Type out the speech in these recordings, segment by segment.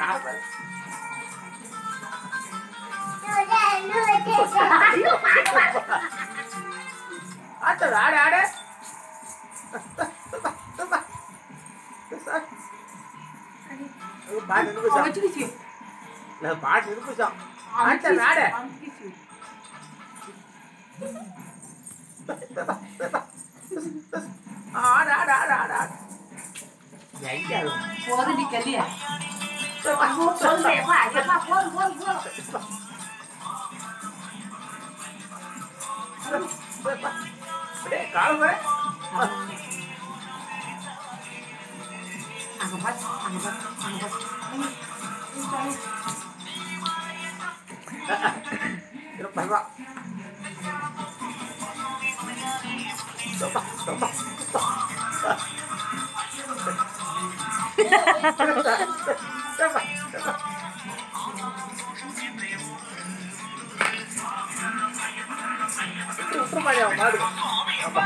சாப்பிடு. ஆத்தது, ஆடு ஆடு பாட்டு நிரூபிச்சான் வச்சுக்கிச்சு இல்ல, பாட்டு நிரூபிச்சான் ஆத்தது, ஆடு அமுக்கிச்சு ஆடு ஆடு ஆடு ஆடு ஆடு எங்க அது? போதுடி கல்லியா சொல்றேன் எப்பா எப்பா போது போது போது டேய், கால் பாரு. அங்க பாத்து அங்க பாத்து அங்க பாத்து இரு, பர்றா. சொல்றா, சொல்றா, சொல்றா. சொல்றா, சொல்றா. விட்டுரு, விட்டுரு மாடி, அவன் மாடு. ஆமா.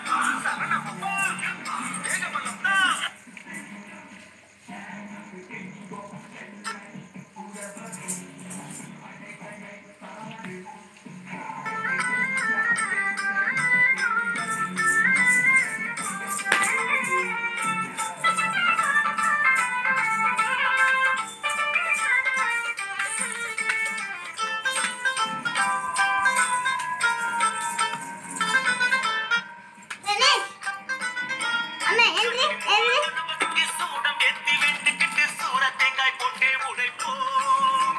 சூடம் எத்தி வெட்டுக்கிட்டு சூற தேங்காய் போட்டே உடைப்போம்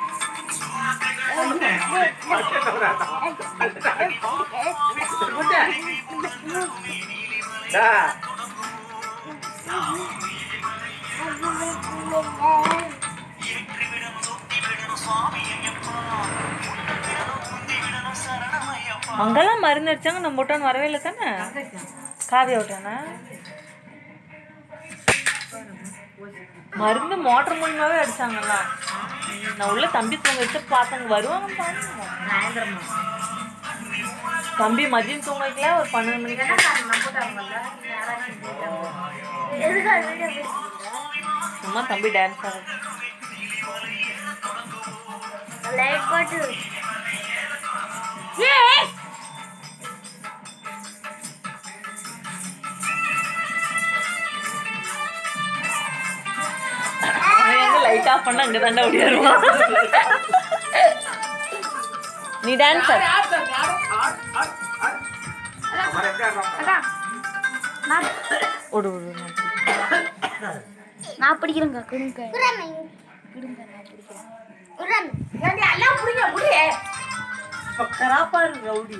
டா. ஏற்றி விடணும் சுத்தி விடணும் சுவாமி ஐயப்பா முன்ன விடணும் முந்தி விடணும் சரணம் ஐயப்பா அங்கெல்லாம் மருந்து அடிச்சாங்க நம்ம விட்டான்னு வரவே இல்லை தானே காவியா விட்டானா மருந்து மோட்டர் மூலியமாவே அடிச்சாங்கல்ல நான் உள்ள தம்பி தூங்க வச்சு பார்த்தாங்க வருவாங்க பாருங்க சாயந்தரமா தம்பி மதியம் தூங்க வைக்கல ஒரு பன்னெண்டு மணிக்கு நம்பிட்டாங்கல்ல சும்மா தம்பி டான்ஸ் ஆடுது அவன் எங்க லைட் ஆஃப் பண்ண அங்க தாண்டா ஓடிடுவான் நீ டான்ஸ் ஆடு, ஆடு, ஆடு, ஆடு, ஆடு, ஆடு. அவன் எப்படி ஆடுறான்? விடு விடு நான் நான் பிடிக்கிறேங்க கொடுங்க ஏண்டி எல்லாம் புடிங்க புடி கராப்பாரு ரவுடி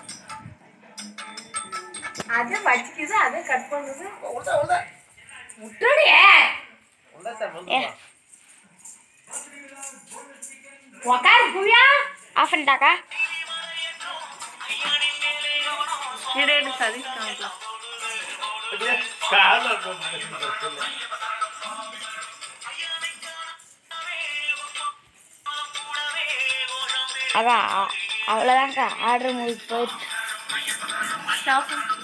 அது வச்சுக்குது அது கட் பண்ணுது உள்ள, உள்ள. முட்டடியே உள்ள சார், வந்து வா. உக்காரு புவியா ஆஃப் பண்ணிட்டாக்கா இடு இடு சதீஷ் காமிக்கலாம் அப்படியே காலை போட்டு சொல்லு. அதான் அ- அவ்வளோதான்க்கா ஆர்டர் முடிச்சு போயிட்டு ஸ்டாப்